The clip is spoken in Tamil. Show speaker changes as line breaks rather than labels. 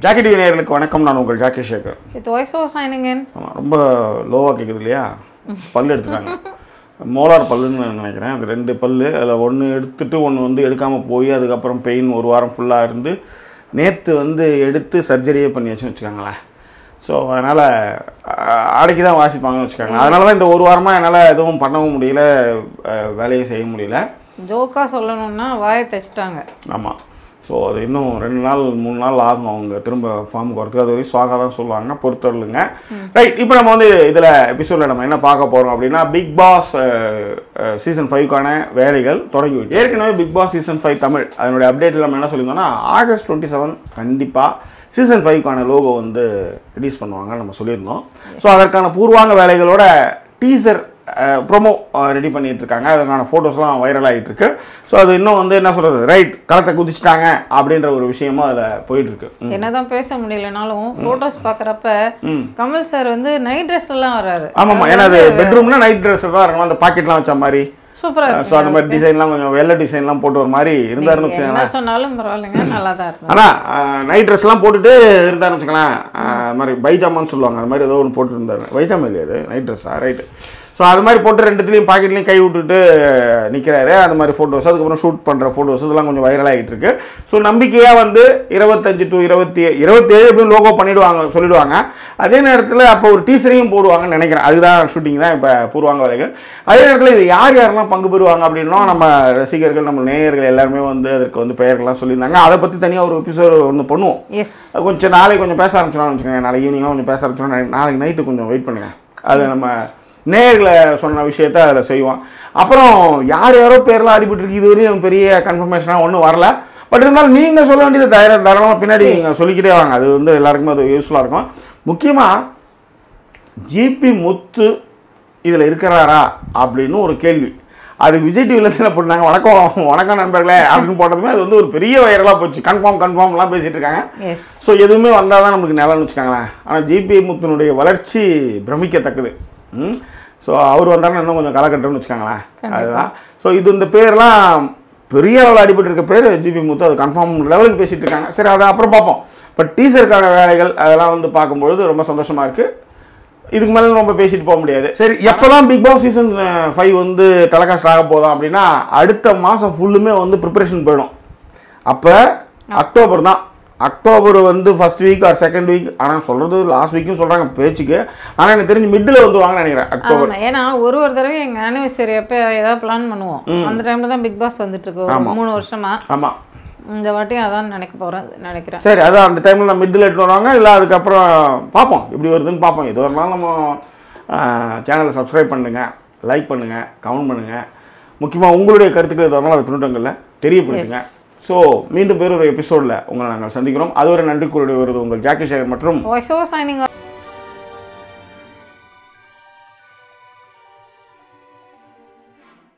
ஜாக்கி டிவி நேயர்களுக்கு வணக்கம் நான் உங்கள் Jackie Sekar
With voice over signing in.
ஆமாம் ரொம்ப லோவாக கேட்குது இல்லையா பல் எடுத்துட்டாங்க மோலார் பல்லுன்னு நினைக்கிறேன் அது ரெண்டு பல்லு அதில் ஒன்று எடுத்துட்டு ஒன்று வந்து எடுக்காமல் போய் அதுக்கப்புறம் பெயின் ஒரு வாரம் ஃபுல்லாக இருந்து நேற்று வந்து எடுத்து சர்ஜரியே பண்ணியாச்சுன்னு வச்சுக்கோங்களேன் ஸோ அதனால் அடக்கி தான் வாசிப்பாங்கன்னு வச்சுக்கோங்க அதனால தான் இந்த ஒரு வாரமாக என்னால் எதுவும் பண்ணவும் முடியல அஹ், வேலையும் செய்ய முடியல
ஜோக்கா சொல்லணும்னா வாயை தைச்சிட்டாங்க
ஆமாம் ஸோ அது இன்னும் ரெண்டு நாள் மூணு நாள் ஆகும் அவங்க திரும்ப ஃபார்முக்கு வரதுக்கு அது வரைக்கும் சுவாகா தான் சொல்லுவாங்க பொறுத்தருளுங்க ரைட் இப்போ நம்ம வந்து இதில் எபிசோடில் நம்ம என்ன பார்க்க போகிறோம் அப்படின்னா பிக் பாஸ் சீசன் ஃபைவ்க்கான வேலைகள் தொடங்கி விட்டு ஏற்கனவே Bigg Boss season five Tamil அதனுடைய அப்டேட்டில் நம்ம என்ன சொல்லியிருந்தோம்னா ஆகஸ்ட் டுவெண்ட்டி செவன் கண்டிப்பாக சீசன் ஃபைவ்க்கான லோகோ வந்து ரிலீஸ் பண்ணுவாங்கன்னு நம்ம சொல்லியிருந்தோம் ஸோ அதற்கான பூர்வாங்க வேலைகளோட டீசர் ப்ரோமோ ரெடி பண்ணிட்டு இருக்காங்க அதுக்கான ஃபோட்டோஸ்லாம் வைரல் ஆகிட்டு இருக்கு ஸோ அது இன்னும் வந்து என்ன சொல்கிறது ரைட் களத்தை குதிச்சிட்டாங்க அப்படின்ற ஒரு விஷயமும் அதில் போயிட்டு இருக்கு ம்.
என்னதான் பேச முடியலனாலும் போட்டோஸ் பார்க்குறப்ப கமல் சார் வந்து நைட் ட்ரெஸ் எல்லாம் வராரு
ஆமாம்மா ஏன்னா அது பெட்ரூம்னா நைட் ட்ரெஸ் தான் இருக்கணும் அந்த பாக்கெட்லாம் வச்ச மாதிரி
சூப்பரா
ஸோ அந்த மாதிரி டிசைன்லாம் கொஞ்சம் வெள்ளை டிசைன்லாம் போட்டு ஒரு மாதிரி இருந்தாருன்னு வச்சுக்கோங்களேன்
என்ன சொன்னாலும் பரவாயில்லைங்க நல்லா தான் இருக்கும்
ஆனால் நைட் ட்ரெஸ்லாம் போட்டுட்டு இருந்தாருன்னு வச்சுக்கலாம் அது மாதிரி பைஜாமான்னு சொல்லுவாங்க அது மாதிரி ஏதோ ஒன்று போட்டு இருந்தாரு பைஜாமா இல்லையா அது நைட் ட்ரெஸ்ஸா ரைட்டு ஸோ அது மாதிரி போட்டு ரெண்டுத்துலேயும் பாக்கெட்லேயும் கை விட்டுட்டு நிற்கிறாரு அந்த மாதிரி ஃபோட்டோஸ் அதுக்கப்புறம் ஷூட் பண்ணுற ஃபோட்டோஸ் இதெல்லாம் கொஞ்சம் வைரல் ஆகிட்டு இருக்கு ஸோ நம்பிக்கையாக வந்து இருபத்தஞ்சு டு இருபத்தி இருபத்தேழு எப்படியும் லோகோ பண்ணிடுவாங்க சொல்லிடுவாங்க அதே நேரத்தில் அப்போ ஒரு டீசரையும் போடுவாங்கன்னு நினைக்கிறேன் அதுதான் ஷூட்டிங் தான் இப்போ பூர்வாங்க வேலைகள் அதே நேரத்தில் இது யார் யாரெல்லாம் பங்கு பெறுவாங்க அப்படின்னா நம்ம ரசிகர்கள் நம்ம நேயர்கள் எல்லாருமே வந்து அதற்கு வந்து பெயர்கள்லாம் சொல்லியிருந்தாங்க அதை பற்றி தனியாக ஒரு எபிசோடு ஒன்று பண்ணுவோம்
எஸ்
அது கொஞ்சம் நாளைக்கு கொஞ்சம் பேச ஆரம்பிச்சிடலாம்னு வச்சுக்கோங்க நாளைக்கு ஈவினிங்லாம் கொஞ்சம் பேச ஆரம்பிச்சிடலாம் நாளைக்கு நைட்டு கொஞ்சம் வெயிட் பண்ணுங்க அது நம்ம நேயர்களை சொன்ன விஷயத்த அதில் செய்வோம் அப்புறம் யார் யாரோ பேர்லாம் அடிபட்டுருக்கு இது வரையும் பெரிய கன்ஃபர்மேஷனாக ஒன்றும் வரல பட் இருந்தாலும் நீங்கள் சொல்ல வேண்டியது தயார தாராளமாக பின்னாடி நீங்கள் சொல்லிக்கிட்டே வாங்க அது வந்து எல்லாருக்குமே அது யூஸ்ஃபுல்லாக இருக்கும் முக்கியமாக ஜிபி முத்து இதில் இருக்கிறாரா அப்படின்னு ஒரு கேள்வி அது விஜய் டிவியில் என்ன பண்ணாங்க வணக்கம் வணக்கம் நண்பர்களே அப்படின்னு போட்டதுமே அது வந்து ஒரு பெரிய வைரலாக போச்சு கன்ஃபார்ம் கன்ஃபார்ம்லாம் பேசிகிட்டு இருக்காங்க
எஸ்
ஸோ எதுவுமே வந்தால் தான் நமக்கு நிலம்னு வச்சுக்கோங்களேன் ஆனால் ஜிபி முத்துனுடைய வளர்ச்சி பிரமிக்கத்தக்கது ம் ஸோ அவர் வந்தாருன்னா இன்னும் கொஞ்சம் காலகட்டம்னு வச்சுக்கோங்களேன் அதுதான் ஸோ இது இந்த பேர்லாம் பெரிய அளவில் அடிபட்டு இருக்க பேர் ஜிபி முத்து அது கன்ஃபார்ம் லெவலுக்கு பேசிகிட்டு இருக்காங்க சரி அதை அப்புறம் பார்ப்போம் பட் டீசருக்கான வேலைகள் அதெல்லாம் வந்து பார்க்கும்பொழுது ரொம்ப சந்தோஷமாக இருக்குது இதுக்கு மேலே ரொம்ப பேசிட்டு போக முடியாது சரி எப்போல்லாம் பிக் பாஸ் சீசன் ஃபைவ் வந்து டெலகாஸ்ட் ஆக போதும் அப்படின்னா அடுத்த மாதம் ஃபுல்லுமே வந்து ப்ரிப்பரேஷன் போயிடும் அப்போ அக்டோபர் தான் அக்டோபர் வந்து first week or second week ஆனால் சொல்கிறது லாஸ்ட் வீக்கும் சொல்கிறாங்க பேச்சுக்கு ஆனால் எனக்கு தெரிஞ்சு மிட்டில் வந்துருவாங்கன்னு நினைக்கிறேன் அக்டோபர்
ஆமா ஏன்னா ஒரு ஒரு தடவை எங்க ஆனிவர்சரி அப்போ ஏதாவது பிளான் பண்ணுவோம் அந்த டைம்ல தான் பிக் பாஸ் வந்துட்டு இருக்கு ஒரு மூணு வருஷமா
ஆமாம்
இந்த வாட்டியும் அதான் நினைக்க போறேன் நினைக்கிறேன்
சரி அதான் அந்த டைமில் நான் மிட்டில் எடுத்து வருவாங்க இல்லை அதுக்கப்புறம் பார்ப்போம் எப்படி வருதுன்னு பார்ப்போம் எது வரனாலும் நம்ம சேனலை சப்ஸ்கிரைப் பண்ணுங்கள் லைக் பண்ணுங்கள் கமெண்ட் பண்ணுங்கள் முக்கியமாக உங்களுடைய கருத்துக்கள் எது வரனாலும் அது பின்னூட்டங்களில் தெரியப்படுத்துங்க ஸோ மீண்டும் வேறொரு எபிசோடில் உங்களை நாங்கள் சந்திக்கிறோம் அதுவரை நன்றி கூறிய வருது உங்கள் ஜாக்கி சேகர் மற்றும்
வாய்ஸ் ஓவர் சைனிங்